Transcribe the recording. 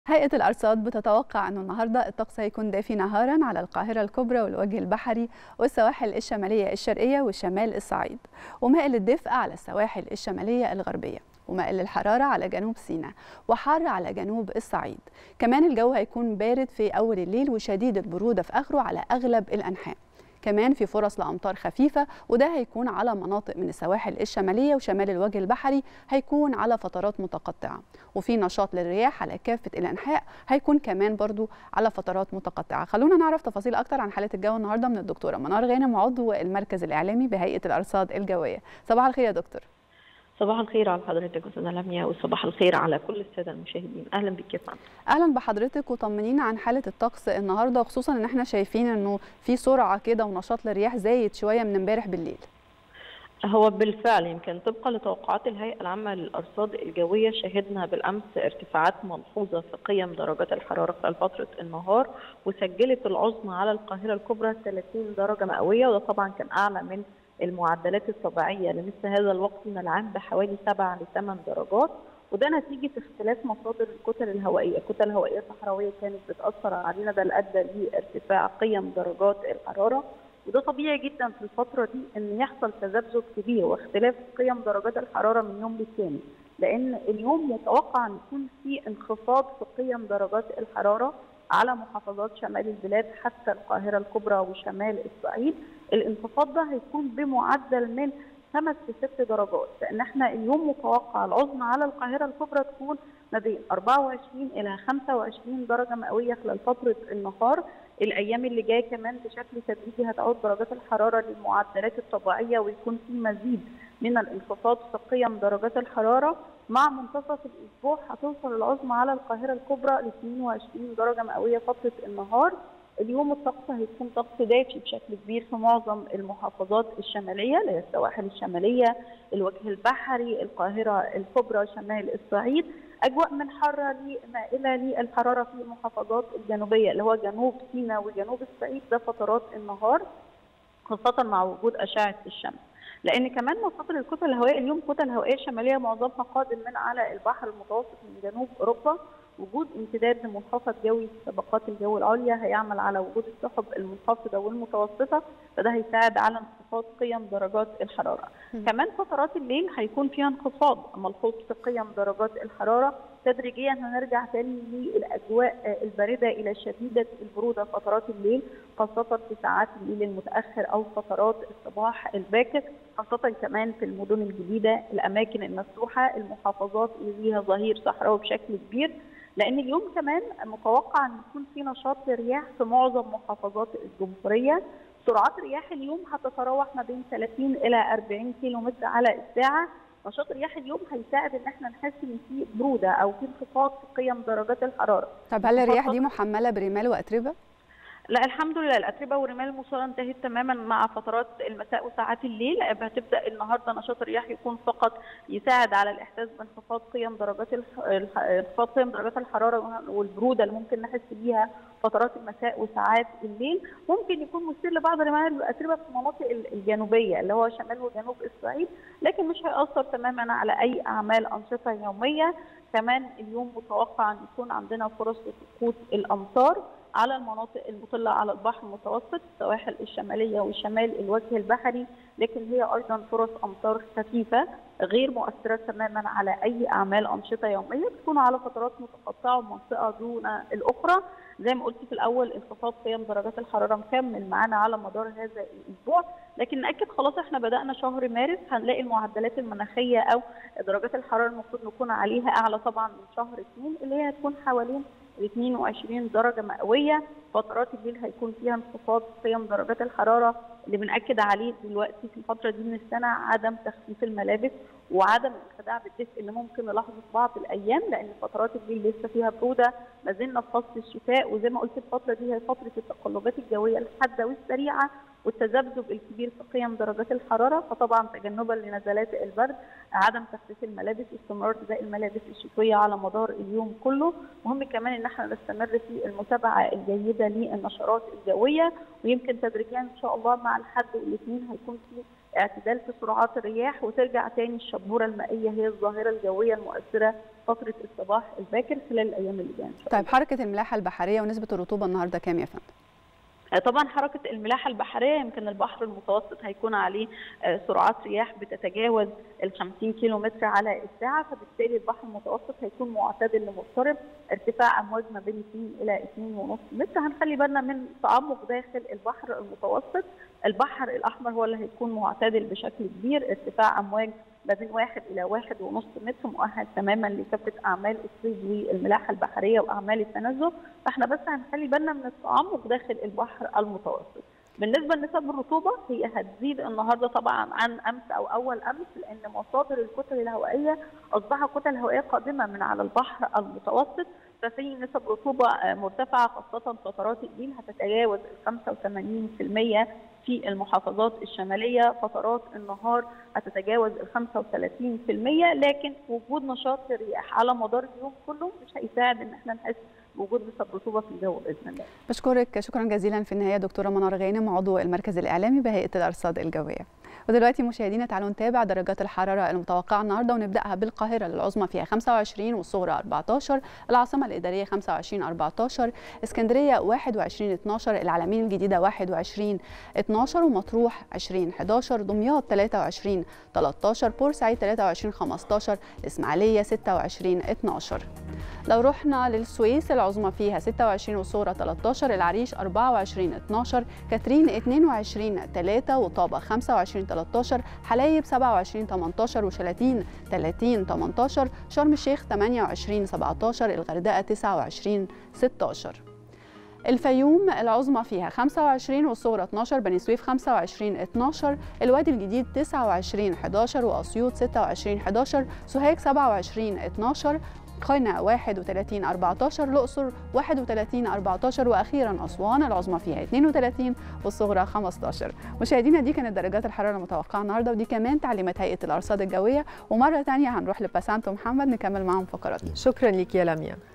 هيئة الأرصاد بتتوقع أنه النهاردة الطقس هيكون دافي نهارا على القاهرة الكبرى والوجه البحري والسواحل الشمالية الشرقية وشمال الصعيد ومائل الدفء على السواحل الشمالية الغربية ومائل الحرارة على جنوب سيناء وحار على جنوب الصعيد كمان الجو هيكون بارد في أول الليل وشديد البرودة في آخره على أغلب الأنحاء كمان في فرص لامطار خفيفه وده هيكون على مناطق من السواحل الشماليه وشمال الوجه البحري هيكون على فترات متقطعه وفي نشاط للرياح على كافه الانحاء هيكون كمان برضو على فترات متقطعه خلونا نعرف تفاصيل اكتر عن حاله الجو النهارده من الدكتوره منار غانم عضو المركز الاعلامي بهيئه الارصاد الجويه صباح الخير يا دكتور صباح الخير على حضرتك استاذه لميا وصباح الخير على كل الساده المشاهدين اهلا بك يا فندم اهلا بحضرتك وطمنينا عن حاله الطقس النهارده خصوصا ان احنا شايفين انه في سرعه كده ونشاط للرياح زايد شويه من امبارح بالليل هو بالفعل يمكن طبقا لتوقعات الهيئه العامه للارصاد الجويه شهدنا بالامس ارتفاعات ملحوظه في قيم درجات الحراره خلال فتره النهار وسجلت العظمى على القاهره الكبرى 30 درجه مئويه وده طبعا كان اعلى من المعدلات الطبيعيه لمثل هذا الوقت من العام بحوالي 7 ل 8 درجات وده نتيجه اختلاف مصادر الكتل الهوائيه، الكتل الهوائيه الصحراويه كانت بتاثر علينا ده اللي ادى لارتفاع قيم درجات الحراره وده طبيعي جدا في الفتره دي ان يحصل تذبذب كبير واختلاف قيم درجات الحراره من يوم للتاني لان اليوم متوقع ان يكون في انخفاض في قيم درجات الحراره على محافظات شمال البلاد حتى القاهره الكبرى وشمال الصعيد الانخفاض ده هيكون بمعدل من خمس لست درجات لان احنا اليوم متوقع العظمى على القاهره الكبرى تكون ما بين 24 الى 25 درجه مئويه خلال فتره النهار الايام اللي جايه كمان بشكل تدريجي هتعود درجات الحراره للمعدلات الطبيعيه ويكون في مزيد من الانخفاض في قيم درجات الحراره مع منتصف الاسبوع هتوصل العظمى على القاهره الكبرى ل 22 درجه مئويه فتره النهار اليوم الطقس هيكون طقس دافي بشكل كبير في معظم المحافظات الشماليه اللي هي السواحل الشماليه، الوجه البحري، القاهره الكبرى، شمال الصعيد، اجواء من حاره مائله للحراره في المحافظات الجنوبيه اللي هو جنوب سيناء وجنوب الصعيد ده فترات النهار خاصه مع وجود اشعه الشمس. لان كمان مصادر الكتل الهوائيه اليوم كتل هوائيه شماليه معظمها قادم من على البحر المتوسط من جنوب اوروبا وجود امتداد لمنخفض جوي في طبقات الجو العليا هيعمل على وجود السحب المنخفضه والمتوسطه فده هيساعد على انخفاض قيم درجات الحراره. م. كمان فترات الليل هيكون فيها انخفاض ملحوظ في قيم درجات الحراره تدريجيا هنرجع تاني للاجواء البارده الى شديده البروده فترات الليل خاصه في ساعات الليل المتاخر او فترات الصباح الباكر خاصه كمان في المدن الجديده الاماكن المفتوحه المحافظات اللي فيها ظهير صحراوي بشكل كبير لان اليوم كمان متوقع ان يكون في نشاط للرياح في معظم محافظات الجمهوريه سرعات رياح اليوم هتتراوح ما بين 30 الى 40 كيلو متر على الساعه نشاط رياح اليوم هيساعد ان احنا نحس ان في بروده او في انخفاض في قيم درجات الحراره طب هل الرياح دي محمله برمال واتربه لا الحمد لله الاتربه ورمال المصاره انتهت تماما مع فترات المساء وساعات الليل هتبدا النهارده نشاط الرياح يكون فقط يساعد على الاحساس بانخفاض قيم درجات انخفاض قيم درجات الحراره والبروده اللي ممكن نحس بيها فترات المساء وساعات الليل ممكن يكون مثير لبعض رمال الاتربه في المناطق الجنوبيه اللي هو شمال وجنوب الصعيد لكن مش هياثر تماما على اي اعمال انشطه يوميه كمان اليوم متوقع ان يكون عندنا فرص لسقوط الامطار على المناطق المطلة على البحر المتوسط السواحل الشمالية وشمال الوجه البحري لكن هي أيضا فرص أمطار خفيفة غير مؤثرة تماما على أي أعمال أنشطة يومية بتكون على فترات متقطعة ومنطقة دون الأخرى زي ما قلت في الأول انخفاض قيم درجات الحرارة مكمل معانا على مدار هذا الأسبوع لكن نأكد خلاص احنا بدأنا شهر مارس هنلاقي المعدلات المناخية أو درجات الحرارة المفروض نكون عليها أعلى طبعا من شهر اثنين اللي هي هتكون حوالين 22 درجة مئوية فترات الليل هيكون فيها انخفاض قيم درجات الحرارة اللي بنأكد عليه دلوقتي في الفترة دي من السنة عدم تخفيف الملابس وعدم الانخداع بالدفء اللي ممكن نلاحظه في بعض الأيام لأن فترات الليل لسه فيها برودة ما زلنا في فصل الشتاء وزي ما قلت الفترة دي هي فترة التقلبات الجوية الحادة والسريعة والتذبذب الكبير في قيم درجات الحراره فطبعا تجنبا لنزلات البرد عدم تخفيف الملابس استمرار ارتداء الملابس الشتويه على مدار اليوم كله مهم كمان ان احنا نستمر في المتابعه الجيده للنشرات الجويه ويمكن تدريجيا ان شاء الله مع الحد والاثنين هيكون في اعتدال في سرعات الرياح وترجع تاني الشبوره المائيه هي الظاهره الجويه المؤثره فتره الصباح الباكر خلال الايام اللي جايه طيب حركه الملاحه البحريه ونسبه الرطوبه النهارده كام يا فندم؟ طبعا حركة الملاحة البحرية يمكن البحر المتوسط هيكون عليه سرعات رياح بتتجاوز ال 50 كيلو متر على الساعة فبالتالي البحر المتوسط هيكون معتدل لمضطرب ارتفاع أمواج ما بين 2 إلى 2.5 متر هنخلي بالنا من تعمق داخل البحر المتوسط البحر الأحمر هو اللي هيكون معتدل بشكل كبير ارتفاع أمواج ما بين واحد الى واحد ونص متر مؤهل تماما لكافه اعمال الصيد والملاحه البحريه واعمال التنزه فاحنا بس هنخلي بالنا من التعمق داخل البحر المتوسط. بالنسبه لنسب الرطوبه هي هتزيد النهارده طبعا عن امس او اول امس لان مصادر الكتل الهوائيه اصبحت كتل هوائيه قادمه من على البحر المتوسط ففي نسب رطوبه مرتفعه خاصه فترات الليل هتتجاوز ال 85% في المحافظات الشمالية فترات النهار هتتجاوز ال 35% لكن وجود نشاط الرياح على مدار اليوم كله مش هيساعد ان احنا نحس بوجود نسب رطوبه في الجو باذن الله. بشكرك شكرا جزيلا في النهايه دكتوره منار غانم عضو المركز الاعلامي بهيئه الارصاد الجويه. ودلوقتي مشاهدينا تعالوا نتابع درجات الحراره المتوقعه النهارده ونبداها بالقاهره العظمى فيها 25 والصغرى 14 العاصمه الاداريه 25 14 اسكندريه 21 12 العلمين الجديده 21 12 ومطروح 20 11 دمياط 23 13 بورسعيد 23 15 الاسماعيليه 26 12 لو رحنا للسويس العظمى فيها 26 والصغرى 13 العريش 24 12 كاترين 22 3 وطابة 25 13 حلايب 27 18 وشلاتين 30 18 شرم الشيخ 28 17 الغردقة 29 16 الفيوم العظمى فيها 25 والصغرى 12 بني سويف 25 12 الوادي الجديد 29 11 واسيوط 26 11 سوهاج 27 12 قنا 31 14 الأقصر 31 14 وأخيرا أسوان العظمى فيها 32 والصغرى 15 مشاهدينا دي كانت درجات الحرارة المتوقعة النهاردة ودي كمان تعليمات هيئة الأرصاد الجوية ومرة تانية هنروح لباسانتو محمد نكمل معاهم فقراتنا شكرا لك يا لميا